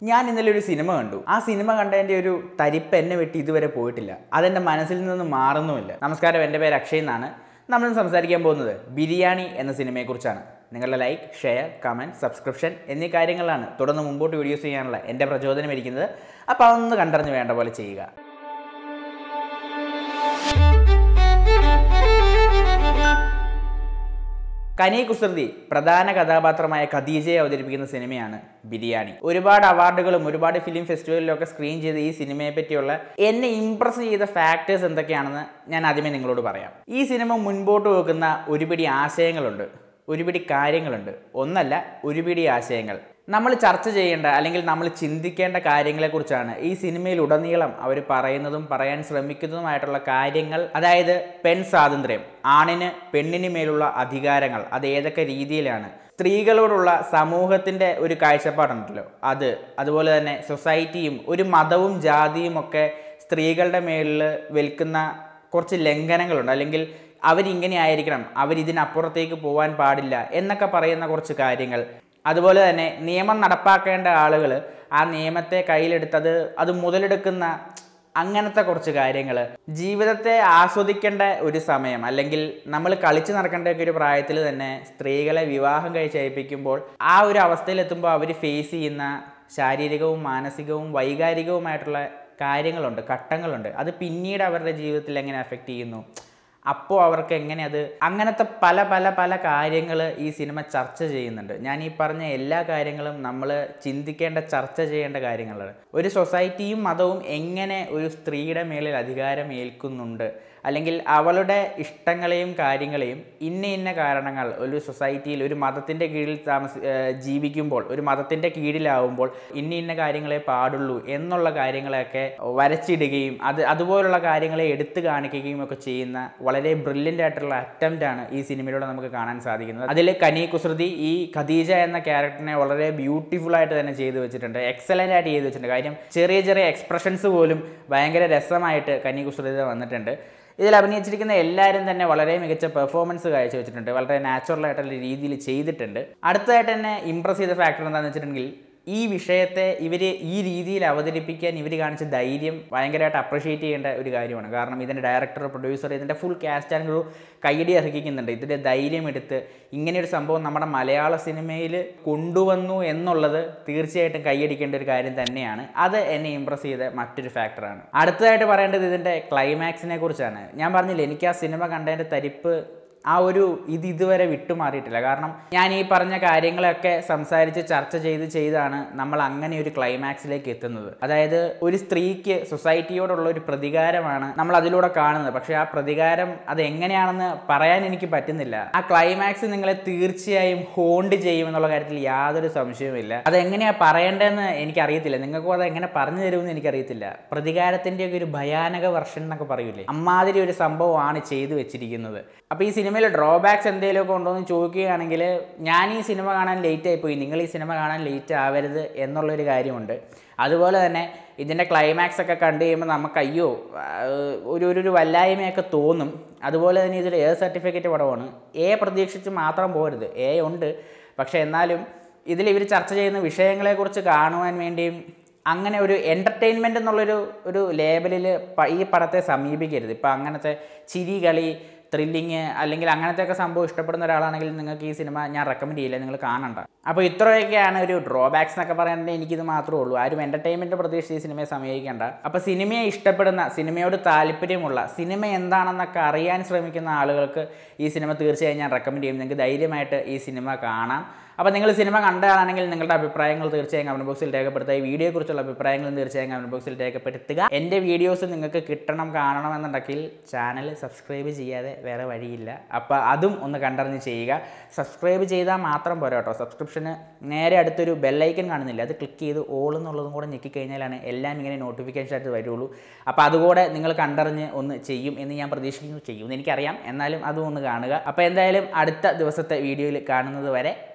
ഞാൻ ഇന്നലെ ഒരു സിനിമ കണ്ടു ആ സിനിമ കണ്ടതിൻ്റെ ഒരു തരിപ്പ് എന്നെ വെട്ടി ഇതുവരെ പോയിട്ടില്ല അതെൻ്റെ മനസ്സിൽ നിന്ന് മാറുന്നുമില്ല നമസ്കാരം എൻ്റെ പേര് അക്ഷയ് എന്നാണ് നമ്മൾ സംസാരിക്കാൻ പോകുന്നത് ബിരിയാണി എന്ന സിനിമയെക്കുറിച്ചാണ് നിങ്ങളുടെ ലൈക്ക് ഷെയർ കമൻറ്റ് സബ്സ്ക്രിപ്ഷൻ എന്നീ കാര്യങ്ങളാണ് തുടർന്ന് മുമ്പോട്ട് വീഡിയോസ് ചെയ്യാനുള്ള എൻ്റെ പ്രചോദനം ഇരിക്കുന്നത് അപ്പോൾ അതൊന്ന് കണ്ടറിഞ്ഞ് വേണ്ട പോലെ ചെയ്യുക കനി കുസൃതി പ്രധാന കഥാപാത്രമായ ഖദീജയെ അവതരിപ്പിക്കുന്ന സിനിമയാണ് ബിരിയാണി ഒരുപാട് അവാർഡുകളും ഒരുപാട് ഫിലിം ഫെസ്റ്റിവലിലും ഒക്കെ സ്ക്രീൻ ചെയ്ത ഈ സിനിമയെ പറ്റിയുള്ള എന്നെ ഇംപ്രസ് ചെയ്ത ഫാക്ടേഴ്സ് എന്തൊക്കെയാണെന്ന് ഞാൻ ആദ്യമേ നിങ്ങളോട് പറയാം ഈ സിനിമ മുൻപോട്ട് വെക്കുന്ന ഒരുപിടി ആശയങ്ങളുണ്ട് ഒരുപിടി കാര്യങ്ങളുണ്ട് ഒന്നല്ല ഒരുപിടി ആശയങ്ങൾ നമ്മൾ ചർച്ച ചെയ്യേണ്ട അല്ലെങ്കിൽ നമ്മൾ ചിന്തിക്കേണ്ട കാര്യങ്ങളെക്കുറിച്ചാണ് ഈ സിനിമയിൽ ഉടനീളം അവർ പറയുന്നതും പറയാൻ ശ്രമിക്കുന്നതുമായിട്ടുള്ള കാര്യങ്ങൾ അതായത് പെൺ സ്വാതന്ത്ര്യം ആണിന് പെണ്ണിന് മേലുള്ള അധികാരങ്ങൾ അത് ഏതൊക്കെ രീതിയിലാണ് സ്ത്രീകളോടുള്ള സമൂഹത്തിൻ്റെ ഒരു കാഴ്ചപ്പാടുണ്ടല്ലോ അത് അതുപോലെ തന്നെ സൊസൈറ്റിയും ഒരു മതവും ജാതിയും ഒക്കെ സ്ത്രീകളുടെ മേലിൽ വിൽക്കുന്ന കുറച്ച് ലംഘനങ്ങളുണ്ട് അല്ലെങ്കിൽ അവരിങ്ങനെ ആയിരിക്കണം അവരിതിനപ്പുറത്തേക്ക് പോകാൻ പാടില്ല എന്നൊക്കെ പറയുന്ന കുറച്ച് കാര്യങ്ങൾ അതുപോലെ തന്നെ നിയമം നടപ്പാക്കേണ്ട ആളുകൾ ആ നിയമത്തെ കയ്യിലെടുത്തത് അത് മുതലെടുക്കുന്ന അങ്ങനത്തെ കുറച്ച് കാര്യങ്ങൾ ജീവിതത്തെ ആസ്വദിക്കേണ്ട ഒരു സമയം അല്ലെങ്കിൽ നമ്മൾ കളിച്ചു നടക്കേണ്ട ഒക്കെ ഒരു പ്രായത്തിൽ തന്നെ സ്ത്രീകളെ വിവാഹം കഴിച്ചയപ്പിക്കുമ്പോൾ ആ ഒരു അവസ്ഥയിലെത്തുമ്പോൾ അവർ ഫേസ് ചെയ്യുന്ന ശാരീരികവും മാനസികവും വൈകാരികവുമായിട്ടുള്ള കാര്യങ്ങളുണ്ട് ഘട്ടങ്ങളുണ്ട് അത് പിന്നീട് അവരുടെ ജീവിതത്തിൽ എങ്ങനെ അഫക്റ്റ് ചെയ്യുന്നു അപ്പോൾ അവർക്ക് എങ്ങനെ അത് അങ്ങനത്തെ പല പല പല കാര്യങ്ങൾ ഈ സിനിമ ചർച്ച ചെയ്യുന്നുണ്ട് ഞാൻ ഈ പറഞ്ഞ എല്ലാ കാര്യങ്ങളും നമ്മൾ ചിന്തിക്കേണ്ട ചർച്ച ചെയ്യേണ്ട കാര്യങ്ങളാണ് ഒരു സൊസൈറ്റിയും മതവും എങ്ങനെ ഒരു സ്ത്രീയുടെ മേലിൽ അധികാരം ഏൽക്കുന്നുണ്ട് അല്ലെങ്കിൽ അവളുടെ ഇഷ്ടങ്ങളെയും കാര്യങ്ങളെയും ഇന്ന ഇന്ന കാരണങ്ങൾ ഒരു സൊസൈറ്റിയിൽ ഒരു മതത്തിൻ്റെ കീഴിൽ താമസി ജീവിക്കുമ്പോൾ ഒരു മതത്തിൻ്റെ കീഴിലാവുമ്പോൾ ഇന്ന ഇന്ന കാര്യങ്ങളെ പാടുള്ളൂ എന്നുള്ള കാര്യങ്ങളെയൊക്കെ വരച്ചിടുകയും അത് അതുപോലുള്ള കാര്യങ്ങളെ എടുത്തു കാണിക്കുകയും ഒക്കെ ചെയ്യുന്ന വളരെ ബ്രില്യൻ്റ് ആയിട്ടുള്ള അറ്റംപ്റ്റ് ആണ് ഈ സിനിമയിലൂടെ നമുക്ക് കാണാൻ സാധിക്കുന്നത് അതിൽ കനി കുസൃതി ഈ ഖദീജ എന്ന ക്യാരക്ടറിനെ വളരെ ബ്യൂട്ടിഫുൾ ആയിട്ട് തന്നെ ചെയ്തു വെച്ചിട്ടുണ്ട് എക്സലൻ്റ് ആയിട്ട് ചെയ്തു വെച്ചിട്ടുണ്ട് കാര്യം ചെറിയ ചെറിയ എക്സ്പ്രഷൻസ് പോലും ഭയങ്കര രസമായിട്ട് കനി കുസൃതി വന്നിട്ടുണ്ട് ഇതിൽ അഭിനയിച്ചിരിക്കുന്ന എല്ലാവരും തന്നെ വളരെ മികച്ച പെർഫോമൻസ് കാഴ്ചവെച്ചിട്ടുണ്ട് വളരെ നാച്ചുറൽ ആയിട്ടുള്ള രീതിയിൽ ചെയ്തിട്ടുണ്ട് അടുത്തതായിട്ട് തന്നെ ഇമ്പ്രസ് ചെയ്ത ഫാക്ടർ എന്താണെന്ന് വെച്ചിട്ടുണ്ടെങ്കിൽ ഈ വിഷയത്തെ ഇവർ ഈ രീതിയിൽ അവതരിപ്പിക്കാൻ ഇവർ കാണിച്ച ധൈര്യം ഭയങ്കരമായിട്ട് അപ്രിഷ്യേറ്റ് ചെയ്യേണ്ട ഒരു കാര്യമാണ് കാരണം ഇതിൻ്റെ ഡയറക്ടർ പ്രൊഡ്യൂസർ ഇതിൻ്റെ ഫുൾ കാസ്റ്റ് ആൻഡ് ക്രൂ കൈയടി അർഹിക്കുന്നുണ്ട് ഇതിൻ്റെ ധൈര്യം എടുത്ത് ഇങ്ങനെയൊരു സംഭവം നമ്മുടെ മലയാള സിനിമയിൽ കൊണ്ടുവന്നു എന്നുള്ളത് തീർച്ചയായിട്ടും കൈയടിക്കേണ്ട ഒരു കാര്യം തന്നെയാണ് അത് എന്നെ ഇമ്പ്രസ് ചെയ്ത മറ്റൊരു ഫാക്ടറാണ് അടുത്തതായിട്ട് പറയേണ്ടത് ഇതിൻ്റെ ക്ലൈമാക്സിനെ കുറിച്ചാണ് ഞാൻ പറഞ്ഞില്ലേ എനിക്ക് ആ സിനിമ കണ്ടതിൻ്റെ തരിപ്പ് ആ ഒരു ഇത് ഇതുവരെ വിട്ടുമാറിയിട്ടില്ല കാരണം ഞാൻ ഈ പറഞ്ഞ കാര്യങ്ങളൊക്കെ സംസാരിച്ച് ചർച്ച ചെയ്ത് ചെയ്താണ് നമ്മൾ അങ്ങനെ ഒരു ക്ലൈമാക്സിലേക്ക് എത്തുന്നത് അതായത് ഒരു സ്ത്രീക്ക് സൊസൈറ്റിയോടുള്ള ഒരു പ്രതികാരമാണ് നമ്മൾ അതിലൂടെ കാണുന്നത് പക്ഷേ ആ പ്രതികാരം അത് എങ്ങനെയാണെന്ന് പറയാൻ എനിക്ക് പറ്റുന്നില്ല ആ ക്ലൈമാക്സ് നിങ്ങളെ തീർച്ചയായും ഹോണ്ട് ചെയ്യും എന്നുള്ള കാര്യത്തിൽ യാതൊരു സംശയവുമില്ല അത് എങ്ങനെയാ പറയേണ്ടതെന്ന് എനിക്കറിയത്തില്ല നിങ്ങൾക്കും അത് എങ്ങനെ പറഞ്ഞു തരുമെന്ന് എനിക്കറിയത്തില്ല പ്രതികാരത്തിൻ്റെ ഒക്കെ ഒരു ഭയാനക വർഷൻ എന്നൊക്കെ പറയൂലേ അമ്മാതിരി ഒരു സംഭവമാണ് ചെയ്തു വെച്ചിരിക്കുന്നത് അപ്പോൾ ഈ സിനിമയിൽ ഡ്രോബാക്സ് എന്തെങ്കിലുമൊക്കെ ഉണ്ടോ എന്ന് ചോദിക്കുകയാണെങ്കിൽ ഞാൻ ഈ സിനിമ കാണാൻ ലേറ്റ് ആയിപ്പോയി നിങ്ങൾ ഈ സിനിമ കാണാൻ ലേറ്റ് ആവരുത് എന്നുള്ളൊരു കാര്യമുണ്ട് അതുപോലെ തന്നെ ഇതിൻ്റെ ക്ലൈമാക്സ് ഒക്കെ കണ്ടു കഴിയുമ്പോൾ നമുക്ക് അയ്യോ ഒരു ഒരു ഒരു വല്ലായ്മയൊക്കെ തോന്നും അതുപോലെ തന്നെ ഇതിൽ എ സർട്ടിഫിക്കറ്റ് പടമാണ് എ പ്രതീക്ഷിച്ച് മാത്രം പോരുത് എ ഉണ്ട് പക്ഷേ എന്നാലും ഇതിൽ ഇവർ ചർച്ച ചെയ്യുന്ന വിഷയങ്ങളെക്കുറിച്ച് കാണുവാൻ വേണ്ടിയും അങ്ങനെ ഒരു എൻ്റർടൈൻമെൻ്റ് എന്നുള്ളൊരു ഒരു ലേബലിൽ ഈ പടത്തെ സമീപിക്കരുത് ഇപ്പോൾ അങ്ങനത്തെ ചിരി കളി ത്രില്ലിങ് അല്ലെങ്കിൽ അങ്ങനത്തെയൊക്കെ സംഭവം ഇഷ്ടപ്പെടുന്ന ഒരാളാണെങ്കിൽ നിങ്ങൾക്ക് ഈ സിനിമ ഞാൻ റെക്കമെൻഡ് ചെയ്യില്ല നിങ്ങൾ കാണണ്ട അപ്പോൾ ഇത്രയൊക്കെയാണ് ഒരു ഡ്രോബാക്സ് എന്നൊക്കെ പറയുന്നത് എനിക്കിത് മാത്രമേ ഉള്ളൂ ആരും എൻ്റർടൈൻമെൻറ്റ് പ്രതീക്ഷിച്ച് ഈ സിനിമയെ സമീപിക്കേണ്ട അപ്പോൾ സിനിമയെ ഇഷ്ടപ്പെടുന്ന സിനിമയോട് താല്പര്യമുള്ള സിനിമ എന്താണെന്നൊക്കെ അറിയാൻ ശ്രമിക്കുന്ന ആളുകൾക്ക് ഈ സിനിമ തീർച്ചയായും ഞാൻ റെക്കമെൻഡ് ചെയ്യും നിങ്ങൾക്ക് ധൈര്യമായിട്ട് ഈ സിനിമ കാണാം അപ്പോൾ നിങ്ങൾ സിനിമ കണ്ടതാണെങ്കിൽ നിങ്ങളുടെ അഭിപ്രായങ്ങൾ തീർച്ചയായും കമൻറ്റ് ബോക്സിൽ രേഖപ്പെടുത്തുക ഈ വീഡിയോയെക്കുറിച്ചുള്ള അഭിപ്രായങ്ങളും തീർച്ചയായും കമൻറ്റ് ബോക്സിൽ രേഖപ്പെടുത്തുക എൻ്റെ വീഡിയോസ് നിങ്ങൾക്ക് കിട്ടണം കാണണം എന്നുണ്ടെങ്കിൽ ചാനൽ സബ്സ്ക്രൈബ് ചെയ്യാതെ വേറെ വഴിയില്ല അപ്പോൾ അതും ഒന്ന് കണ്ടറിഞ്ഞ് ചെയ്യുക സബ്സ്ക്രൈബ് ചെയ്താൽ മാത്രം പോരാ കേട്ടോ സബ്സ്ക്രിപ്ഷന് നേരെ അടുത്തൊരു ബെല്ലൈക്കൻ കാണുന്നില്ല അത് ക്ലിക്ക് ചെയ്ത് ഓൾ എന്നുള്ളതും കൂടെ ഞെക്കിക്കഴിഞ്ഞാലാണ് എല്ലാം ഇങ്ങനെ നോട്ടിഫിക്കേഷൻ ആയിട്ട് വരുള്ളൂ അപ്പോൾ അതുകൂടെ നിങ്ങൾ കണ്ടറിഞ്ഞ് ഒന്ന് ചെയ്യും എന്ന് ഞാൻ പ്രതീക്ഷിക്കുന്നു ചെയ്യും എന്ന് എനിക്കറിയാം എന്നാലും അതും ഒന്ന് കാണുക അപ്പോൾ എന്തായാലും അടുത്ത ദിവസത്തെ വീഡിയോയിൽ കാണുന്നത് വരെ